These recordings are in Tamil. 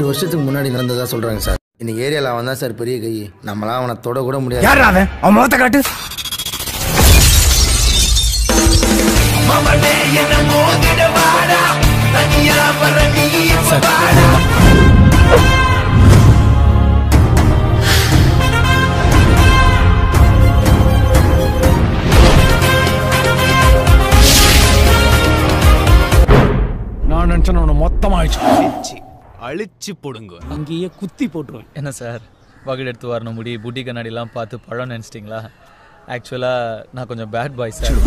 வருஷத்துக்கு முன்னாடி நடந்ததா சொல்றாங்க சார் இந்த ஏரியால அவன் தான் சார் பெரிய கை நம்மளாம் அவனை தொட கூட முடியாது யார் அவன் அவன் முகத்தை காட்டு நான் நினைச்சேன் உன்னை மொத்தமா ஆயிடுச்சு அழிச்சு அழிச்சு போடுங்க அங்கேயே குத்தி போட்டுருவேன் என்ன சார் வகுடு எடுத்து வரணும் முடி புட்டி கண்ணாடிலாம் பார்த்து பழம் நினச்சிட்டிங்களா ஆக்சுவலாக நான் கொஞ்சம் பேட் பாய் சார்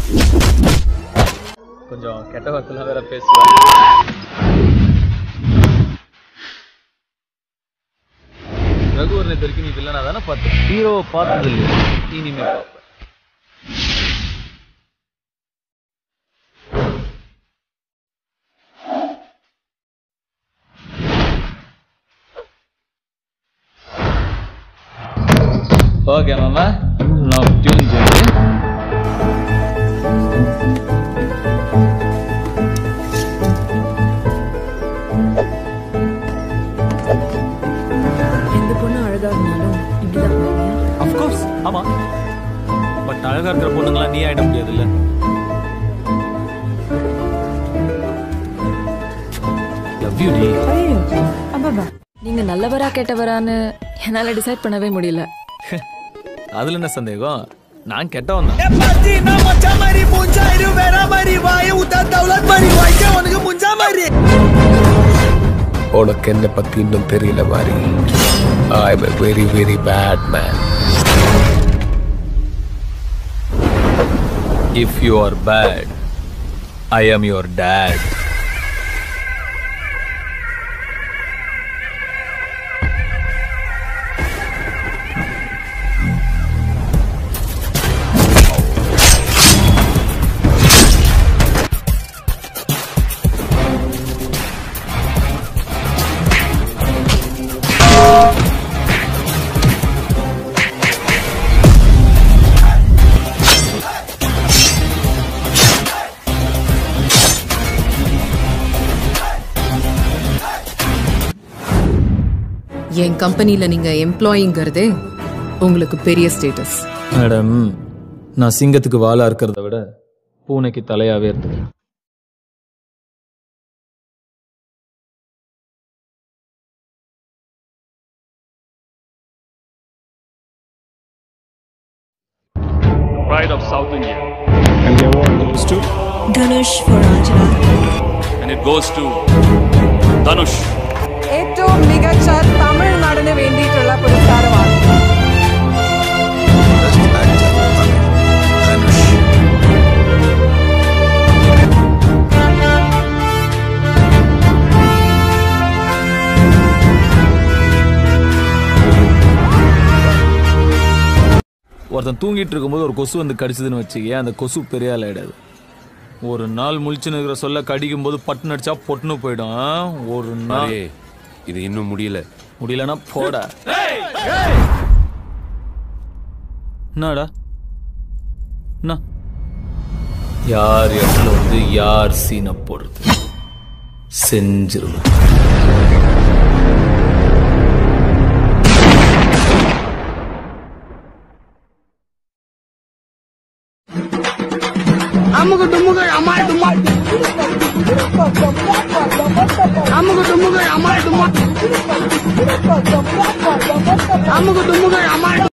கொஞ்சம் கெட்ட வார்த்தைலாம் வேற பேசுவேன் ரகுவர் நேற்று வரைக்கும் நீ வில்லனா தானே பார்த்து ஹீரோவை பார்த்தது இல்லை இனிமே பார்ப்பேன் ఓకే మామ నాకు ట్యూన్ చేయండి எந்த பொண்ணு அழகா இருந்தாலும் இப்படிதான் பண்ணுவியா? அஃப்கோர்ஸ் ஆமா பட் அழகா இருக்கிற பொண்ணுங்களாம் நீ ஆயிட முடியாதுல்ல லவ் யூ டி ஐயோ அப்பா நீங்க நல்லவரா கெட்டவரான்னு என்னால டிசைட் பண்ணவே முடியல அதுல என்ன சந்தேகம் நான் கெட்டவன் தான் உனக்கு என்ன பத்தி இன்னும் தெரியல மாதிரி I am very very bad man if you are bad I am your date என் கம்பெனில நீங்க எம்ப்ளாயிங்கிறதே உங்களுக்கு பெரிய ஸ்டேட்டஸ் மேடம் நான் சிங்கத்துக்கு வாலா இருக்கிறத விட பூனைக்கு தலையாவே இருந்தேன் Pride of South India. And the award goes to? Dhanush for Anjana And it goes to Dhanush. ഏറ്റവും മികച്ച തമിഴ് നടന് വേണ്ടിയിട്ടുള്ള പുരസ്കാരമാണ് ஒருத்தன் தூங்கிட்டு இருக்கும்போது ஒரு கொசு வந்து கடிச்சதுன்னு வச்சுக்கேன் அந்த கொசு பெரிய ஆள் ஆயிடாது ஒரு நாள் முழிச்சுன்னு இருக்கிற சொல்ல கடிக்கும் போது பட்டுன்னு அடிச்சா பொட்டுன்னு போயிடும் ஆ? ஒரு நாள் ஏய், இது இன்னும் முடியல முடியலன்னா போடா என்னடா என்ன யார் இடத்துல வந்து யார் சீனை போடுறது செஞ்சிருவேன் அமுகு டுமுகு அமால் டுமால் அமுகு டுமுகு அமால் டுமால் அமுகு டுமுகு அமால்